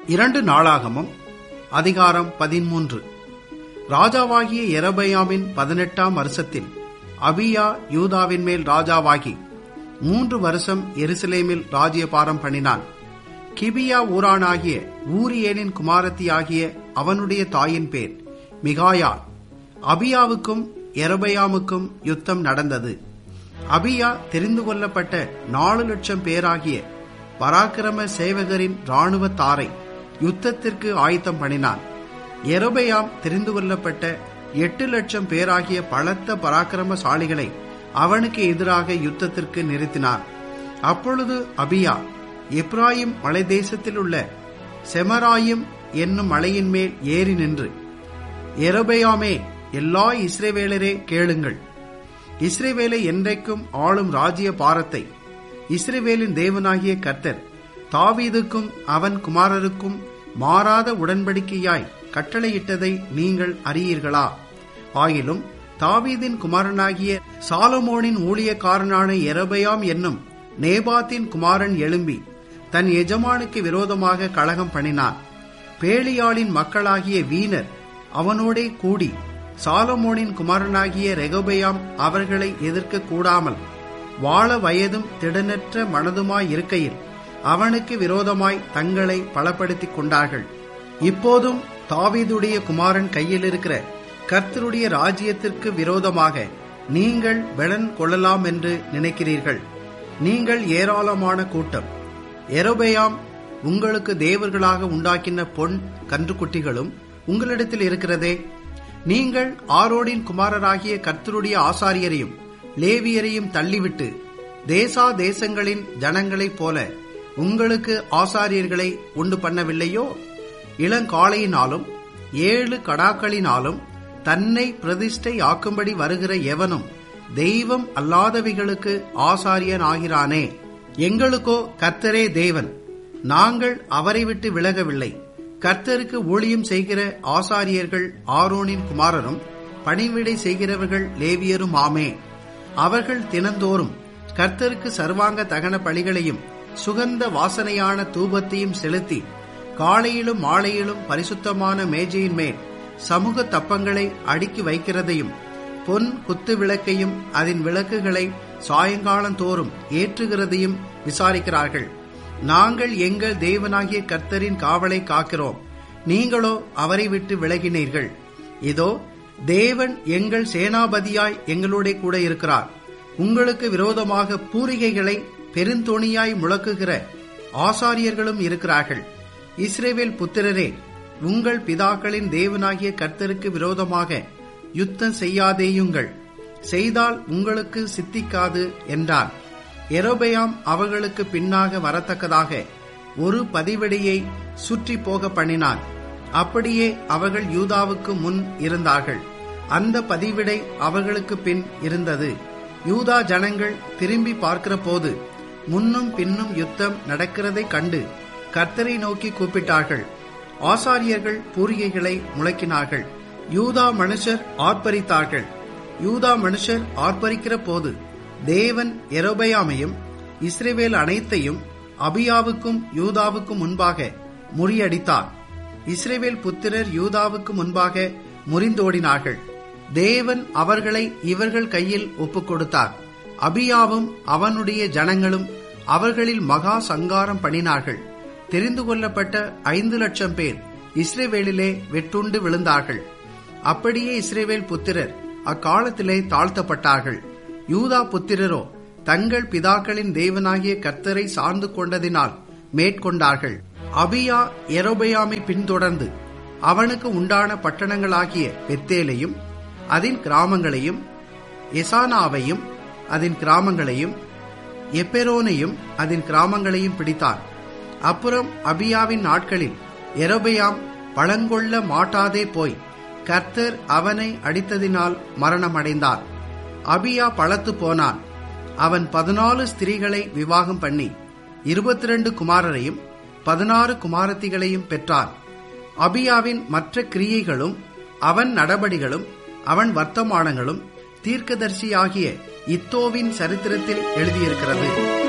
இரண்டு நாளாகமும் அதிகாரம் பதிமூன்று ராஜாவாகிய எரபயாமின் பதினெட்டாம் வருஷத்தில் அபியா யூதாவின் மேல் ராஜாவாகி மூன்று வருஷம் எருசலேமில் ராஜ்யபாரம் பண்ணினான் கிபியா ஊரானாகிய ஊரியேனின் குமாரத்தியாகிய அவனுடைய தாயின் பேர் மிகாயால் அபியாவுக்கும் எரபயாமுக்கும் யுத்தம் நடந்தது அபியா தெரிந்து கொள்ளப்பட்ட நாலு லட்சம் பேராகிய பராக்கிரம சேவகரின் இராணுவத்தாரை யுத்தத்திற்கு ஆயத்தம் பண்ணினான் எரோபயாம் தெரிந்து கொள்ளப்பட்ட எட்டு லட்சம் பேராகிய பலத்த பராக்கிரமசாலிகளை அவனுக்கு எதிராக யுத்தத்திற்கு நிறுத்தினான் அப்பொழுது அபியா எப்ராயிம் மலை தேசத்தில் உள்ள செமராயிம் என்னும் மலையின் மேல் ஏறி நின்று எரோபயாமே எல்லா இஸ்ரேவேலரே கேளுங்கள் இஸ்ரேவேலை என்றைக்கும் ஆளும் ராஜ்ய பாரத்தை இஸ்ரேவேலின் தேவனாகிய கர்த்தர் தாவீதுக்கும் அவன் குமாரருக்கும் மாறாத உடன்படிக்கையாய் கட்டளையிட்டதை நீங்கள் அறியீர்களா ஆயிலும் தாவீதின் குமாரனாகிய சாலமோனின் ஊழியக்காரனான எரபயாம் என்னும் நேபாத்தின் குமாரன் எழும்பி தன் எஜமானுக்கு விரோதமாக கழகம் பண்ணினான் பேலியாளின் மக்களாகிய வீணர் அவனோடே கூடி சாலமோனின் குமாரனாகிய ரெகபயாம் அவர்களை எதிர்க்க கூடாமல் வாழ வயதும் திடனற்ற மனதுமாய் இருக்கையில் அவனுக்கு விரோதமாய் தங்களை பலப்படுத்திக் கொண்டார்கள் இப்போதும் தாவீதுடைய குமாரன் கையில் இருக்கிற கர்த்தருடைய ராஜ்யத்திற்கு விரோதமாக நீங்கள் பலன் கொள்ளலாம் என்று நினைக்கிறீர்கள் நீங்கள் ஏராளமான கூட்டம் எரோபயாம் உங்களுக்கு தேவர்களாக உண்டாக்கின பொன் கன்றுக்குட்டிகளும் உங்களிடத்தில் இருக்கிறதே நீங்கள் ஆரோடின் குமாரராகிய கர்த்தருடைய ஆசாரியரையும் லேவியரையும் தள்ளிவிட்டு தேசா தேசங்களின் ஜனங்களைப் போல உங்களுக்கு ஆசாரியர்களை உண்டு பண்ணவில்லையோ இளங்காளையினாலும் ஏழு கடாக்களினாலும் தன்னை பிரதிஷ்டை ஆக்கும்படி வருகிற எவனும் தெய்வம் அல்லாதவைகளுக்கு ஆசாரியன் ஆகிறானே எங்களுக்கோ கர்த்தரே தேவன் நாங்கள் அவரை விட்டு விலகவில்லை கர்த்தருக்கு ஊழியம் செய்கிற ஆசாரியர்கள் ஆரோனின் குமாரரும் பணிவிடை செய்கிறவர்கள் லேவியரும் ஆமே அவர்கள் தினந்தோறும் கர்த்தருக்கு சர்வாங்க தகன பலிகளையும் சுகந்த வாசனையான தூபத்தையும் செலுத்தி காலையிலும் மாலையிலும் பரிசுத்தமான மேஜையின் மேல் சமூக தப்பங்களை அடுக்கி வைக்கிறதையும் பொன் குத்து விளக்கையும் அதன் விளக்குகளை சாயங்காலம் தோறும் ஏற்றுகிறதையும் விசாரிக்கிறார்கள் நாங்கள் எங்கள் தேவனாகிய கர்த்தரின் காவலை காக்கிறோம் நீங்களோ அவரை விட்டு விலகினீர்கள் இதோ தேவன் எங்கள் சேனாபதியாய் எங்களோட கூட இருக்கிறார் உங்களுக்கு விரோதமாக பூரிகைகளை பெருந்தொணியாய் முழக்குகிற ஆசாரியர்களும் இருக்கிறார்கள் இஸ்ரேவேல் புத்திரரே உங்கள் பிதாக்களின் தேவனாகிய கர்த்தருக்கு விரோதமாக யுத்தம் செய்யாதேயுங்கள் செய்தால் உங்களுக்கு சித்திக்காது என்றான் எரோபயாம் அவர்களுக்கு பின்னாக வரத்தக்கதாக ஒரு பதிவடியை சுற்றி போக பண்ணினான் அப்படியே அவர்கள் யூதாவுக்கு முன் இருந்தார்கள் அந்த பதிவிடை அவர்களுக்கு பின் இருந்தது யூதா ஜனங்கள் திரும்பி பார்க்கிற போது முன்னும் பின்னும் யுத்தம் நடக்கிறதை கண்டு கர்த்தரை நோக்கி கூப்பிட்டார்கள் ஆசாரியர்கள் பூரிகைகளை முழக்கினார்கள் யூதா மனுஷர் ஆர்ப்பரித்தார்கள் யூதா மனுஷர் ஆர்ப்பரிக்கிற போது தேவன் எரோபயாமையும் இஸ்ரேவேல் அனைத்தையும் அபியாவுக்கும் யூதாவுக்கும் முன்பாக முறியடித்தார் இஸ்ரேவேல் புத்திரர் யூதாவுக்கு முன்பாக முறிந்தோடினார்கள் தேவன் அவர்களை இவர்கள் கையில் ஒப்புக் கொடுத்தார் அபியாவும் அவனுடைய ஜனங்களும் அவர்களில் மகா சங்காரம் பண்ணினார்கள் தெரிந்து கொள்ளப்பட்ட ஐந்து லட்சம் பேர் இஸ்ரேவேலிலே வெட்டுண்டு விழுந்தார்கள் அப்படியே இஸ்ரேவேல் புத்திரர் அக்காலத்திலே தாழ்த்தப்பட்டார்கள் யூதா புத்திரரோ தங்கள் பிதாக்களின் தேவனாகிய கர்த்தரை சார்ந்து கொண்டதினால் மேற்கொண்டார்கள் அபியா எரோபயாமை பின்தொடர்ந்து அவனுக்கு உண்டான பட்டணங்களாகிய பெத்தேலையும் அதன் கிராமங்களையும் எசானாவையும் அதன் கிராமங்களையும் எப்பெரோனையும் அதன் கிராமங்களையும் பிடித்தான் அப்புறம் அபியாவின் நாட்களில் எரோபயாம் பழங்கொள்ள மாட்டாதே போய் கர்த்தர் அவனை அடித்ததினால் மரணமடைந்தார் அபியா பழத்து போனான் அவன் பதினாலு ஸ்திரீகளை விவாகம் பண்ணி இருபத்தி ரெண்டு குமாரரையும் பதினாறு குமாரத்திகளையும் பெற்றான் அபியாவின் மற்ற கிரியைகளும் அவன் நடபடிகளும் அவன் வர்த்தமானங்களும் தீர்க்கதர்சியாகிய இத்தோவின் சரித்திரத்தில் எழுதியிருக்கிறது